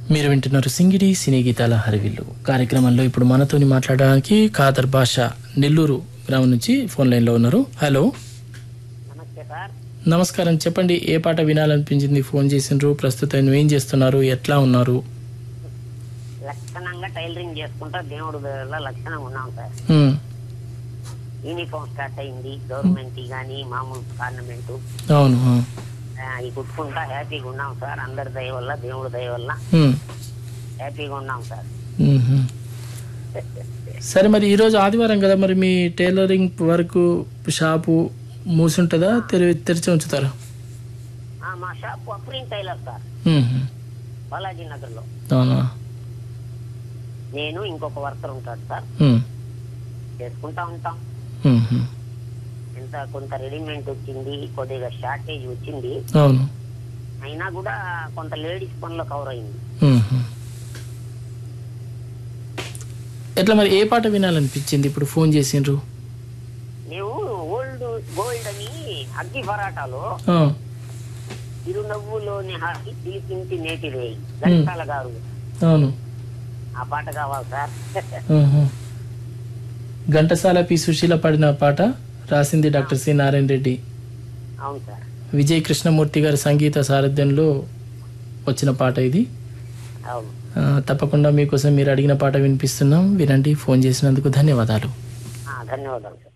మీరు వింటున్నారు సింగిడి సినీ గీతాల హరివిల్లు కార్యక్రమంలో ఇప్పుడు మనతోని మాట్లాడడానికి ఖాదర్ భాష నెల్లూరు గ్రామం నుంచి ఫోన్ లైన్లో ఉన్నారు హలో నమస్తే సార్ నమస్కారం చెప్పండి ఏ పాట వినాలనిపించింది ఫోన్ చేసిండ్రు ప్రస్తుతం ఏం చేస్తున్నారు ఎట్లా ఉన్నారు లక్షణంగా టైలరింగ్ చేసుకుంటా దేవుడు వల్ల లక్షణంగా ఉన్నాం సార్ ఉమ్, యూనిఫామ్ స్టార్ట్ అయింది గవర్నమెంట్ గానీ మామూలు గవర్నమెంట్ అవును ఆ, ఈ కుట్టుకుంటా హ్యాపీగా ఉన్నాం సార్ అందరి దయ వల్ల దేవుడి దయ వల్ల ఉమ్, హ్యాపీగా ఉన్నాం సార్ ఉమ్హు. సరే మరి ఈరోజు ఆదివారం కదా మరి మీ టైలరింగ్ వర్క్ షాపు మూసుంటుందా తెరి తెరిచి ఉంచుతారా ఆ, మా షాప్ అప్రింగ్ టైలర్ సార్ ఉమ్హు. బాలాజీ నగర్ లో అవునా నేను ఇంకొక వర్కర్ ఉంటాడు సార్ ఉమ్, చేసుకుంటా ఉంటాం ఉమ్హు. ఎంత కొంత రెడీమేడ్ వచ్చింది కొద్దిగా షార్టేజ్ వచ్చింది అవును అయినా కూడా కొంత లేడీస్ పనిలో కవర్ అయింది మ్మ్. ఎట్లా మరి ఏ పాట వినాలనిపించింది ఇప్పుడు ఫోన్ చేసిండ్రు మేము ఓల్డ్ గోల్డ్ అని అగ్గి పరాటాలో ఆ, చిరునవ్వులోని హాయి తీసింటి నేటి రేయి ఘంటాల గారు అవును ఆ పాట కావాలి సార్ ఆహా. ఘంటసాల పి సుశీల పాడిన పాట రాసింది డాక్టర్ సి నారాయణ రెడ్డి అవును సార్ విజయ్ కృష్ణమూర్తి గారి సంగీత సారథ్యంలో వచ్చిన పాట ఇది అవును ఆ, తప్పకుండా మీకోసం మీరు అడిగిన పాట వినిపిస్తున్నాం వినండి ఫోన్ చేసినందుకు ధన్యవాదాలు ఆ, ధన్యవాదాలు సార్